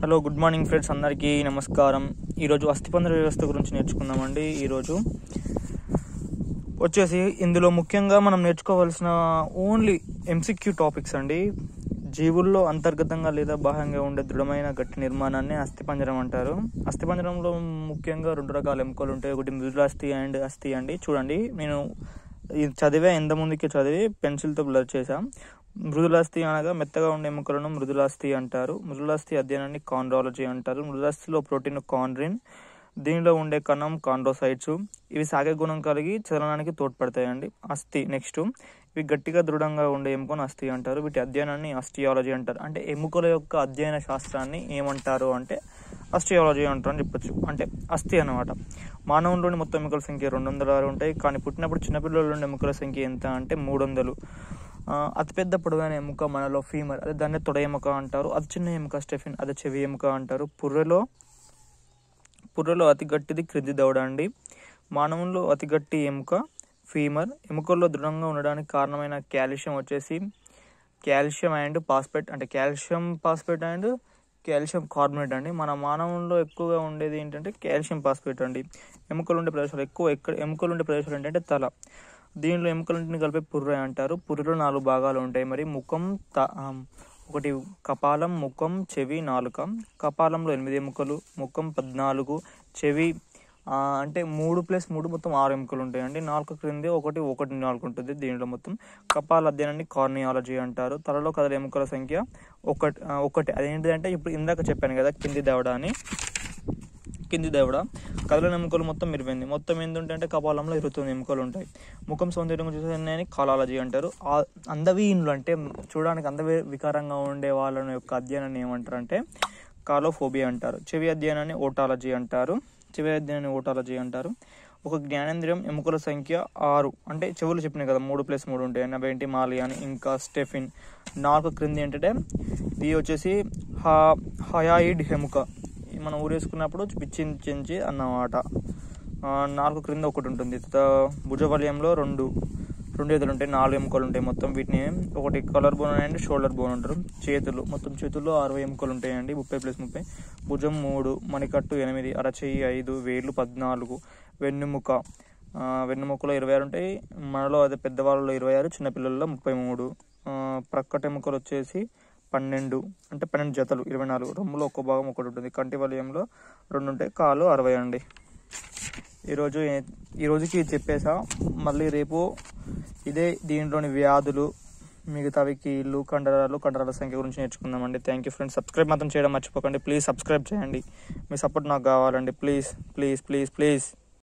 hello good morning friends అందరికీ నమస్కారం ఈరోజు అస్థిపంజర వ్యవస్థ గురించి నేర్చుకుందామండి ఈరోజు వచ్చేసి ఇందులో ముఖ్యంగా మనం నేర్చుకోవాల్సిన ఓన్లీ ఎంసిక్యూ టాపిక్స్ అండి జీవుల్లో అంతర్గతంగా లేదా బాహ్యంగా ఉండే దృఢమైన గట్టి నిర్మాణాన్ని అస్థిపంజరం అంటారు అస్థిపంజరంలో ముఖ్యంగా రెండు రకాల ఎముకలు ఉంటాయి ఒకటి మృదులాస్థి అండ్ అస్థి అండి చూడండి నేను ఇది చదివే ఎంత ముందుకి చదివి పెన్సిల్తో బ్లర్ చేశాం మృదులాస్థి అనగా మెత్తగా ఉండే ఎముకలను మృదులాస్థి అంటారు మృదులాస్థి అధ్యయనాన్ని కాండ్రాలజీ అంటారు మృదులాస్థిలో ప్రోటీన్ కాండ్రిన్ దీనిలో ఉండే కణం కాండ్రోసైట్స్ ఇవి సాగే గుణం కలిగి చలనానికి తోడ్పడతాయండి అస్థి నెక్స్ట్ ఇవి గట్టిగా దృఢంగా ఉండే ఎముకను అస్థి అంటారు వీటి అధ్యయనాన్ని అస్టియాలజీ అంటారు అంటే ఎముకల యొక్క అధ్యయన శాస్త్రాన్ని ఏమంటారు అంటే అస్టియాలజీ అంటారు అని చెప్పొచ్చు అంటే అస్థి అనమాట మానవుల్లోని మొత్తం ఎముకల సంఖ్య రెండు వందల ఆరు ఉంటాయి కానీ పుట్టినప్పుడు చిన్నపిల్లల్లో ఎముకల సంఖ్య ఎంత అంటే మూడు వందలు ఆ, అతిపెద్ద పొడవైన ఎముక మనలో ఫీమర్ అదే దాన్ని తొడ ఎముక అంటారు అతి చిన్న ఎముక స్టెఫిన్ అదే చెవి ఎముక అంటారు పుర్రెలో పుర్రెలో అతి గట్టిది క్రింది దవడ అండి మానవుల్లో అతి గట్టి ఎముక ఫీమర్ ఎముకల్లో దృఢంగా ఉండడానికి కారణమైన కాల్షియం వచ్చేసి కాల్షియం అండ్ పాస్పేట్ అంటే calcium phosphate and calcium carbonate అండి మన మానవుల్లో ఎక్కువగా ఉండేది ఏంటంటే కాల్షియం పాస్పేట్ అండి ఎముకలు ఉండే ప్రదేశాలు ఎక్కువ ఎక్కడ ఎముకలు ఉండే ప్రదేశాలు ఏంటంటే తల దీనిలో ఎముకలన్నింటిని కలిపి పుర్రె అంటారు పుర్రెలో నాలుగు భాగాలు ఉంటాయి మరి ముఖం త ఆ, ఒకటి కపాలం ముఖం చెవి నాలుక కపాలంలో ఎనిమిది ఎముకలు ముఖం పద్నాలుగు చెవి ఆ, అంటే మూడు ప్లస్ మూడు మొత్తం ఆరు ఎముకలు ఉంటాయండి నాలుక క్రింది ఒకటి ఒకటి నాలుగు ఉంటుంది దీనిలో మొత్తం కపాల అధ్యయనాన్ని కార్నియాలజీ అంటారు తలలో కదల ఎముకల సంఖ్య ఒకటి ఆ, ఒకటి అదేంటిదంటే ఇప్పుడు ఇందాక చెప్పాను కదా కింది దవడ అని కింది దవడ కదలని ఎముకలు మొత్తం ఇరవై మొత్తం ఏంటంటే అంటే కపాలంలో ఇరవై తొమ్మిది ఎముకలు ఉంటాయి ముఖం సౌందర్యం చూసేదాన్ని కాలాలజీ అంటారు ఆ అందవీనులు అంటే చూడడానికి అందవి వికారంగా ఉండే వాళ్ళ యొక్క అధ్యయనాన్ని ఏమంటారు అంటే కాలోఫోబియా అంటారు చెవి అధ్యయనాన్ని ఓటాలజీ అంటారు చెవి అధ్యయనాన్ని ఓటాలజీ అంటారు ఒక జ్ఞానేంద్రియం ఎముకల సంఖ్య ఆరు అంటే చెవులు చెప్పినాయి కదా మూడు ప్లస్ మూడు ఉంటాయి నవేంటి మాలియాని ఇంకా స్టెఫిన్ నాలుగు క్రింది ఏంటంటే ఇది వచ్చేసి హా హయాయిడ్ ఎముక మనం ఊరేసుకున్నప్పుడు పిచ్చించి అన్నమాట ఆ, నాలుగు క్రింద ఒకటి ఉంటుంది తర్వాత భుజవలయంలో రెండు రెండు ఎదులు ఉంటాయి నాలుగు ఎముకలు ఉంటాయి మొత్తం వీటిని ఒకటి collar bone and shoulder bone అంటారు చేతులు మొత్తం చేతుల్లో అరవై ఎముకలు ఉంటాయండి ముప్పై ప్లస్ ముప్పై భుజం మూడు మణికట్టు ఎనిమిది అరచెయ్యి ఐదు వేళ్ళు పద్నాలుగు వెన్నుముక ఆ, వెన్నుముకలో ఇరవై ఆరు ఉంటాయి మనలో అదే పెద్దవాళ్ళలో ఇరవై ఆరు చిన్నపిల్లల్లో ముప్పై మూడు ఆ, ప్రక్కట ఎముకలు వచ్చేసి పన్నెండు అంటే పన్నెండు జతలు ఇరవై నాలుగు రొమ్ములో ఒక్క భాగం ఒకటి ఉంటుంది కంటి వలయంలో రెండు ఉంటాయి కాలు అరవై అండి ఈరోజు ఏ- ఈ రోజుకి ఇది చెప్పేసా మళ్ళీ రేపు ఇదే దీంట్లోని వ్యాధులు మిగతావి కీళ్ళు కండరాలు కండరాల సంఖ్య గురించి నేర్చుకుందామండి థ్యాంక్ యూ ఫ్రెండ్స్ సబ్స్క్రైబ్ మాత్రం చేయడం మర్చిపోకండి ప్లీజ్ సబ్స్క్రైబ్ చేయండి మీ సపోర్ట్ నాకు కావాలండి ప్లీజ్ ప్లీజ్ ప్లీజ్ ప్లీజ్